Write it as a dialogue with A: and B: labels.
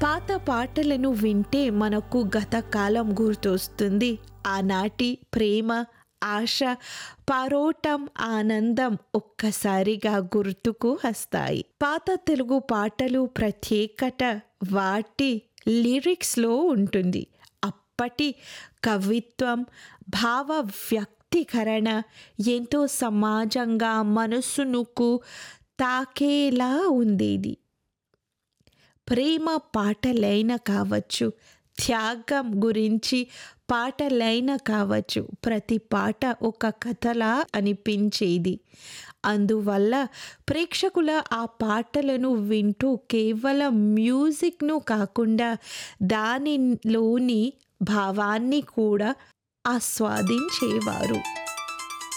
A: పాత పాటలను వింటే మనకు గత కాలం గుర్తొస్తుంది ఆనాటి ప్రేమ ఆశ పారోటం ఆనందం ఒక్కసారిగా గుర్తుకు వస్తాయి పాత తెలుగు పాటలు ప్రత్యేకత వాటి లిరిక్స్లో ఉంటుంది అప్పటి కవిత్వం భావ వ్యక్తీకరణ ఎంతో సమాజంగా మనసునుకు తాకేలా ఉండేది ప్రేమ పాటలైన కావచ్చు త్యాగం గురించి పాటలైన కావచ్చు ప్రతి పాట ఒక కథలా అనిపించేది అందువల్ల ప్రేక్షకుల ఆ పాటలను వింటూ కేవలం మ్యూజిక్ను కాకుండా దానిలోని భావాన్ని కూడా ఆస్వాదించేవారు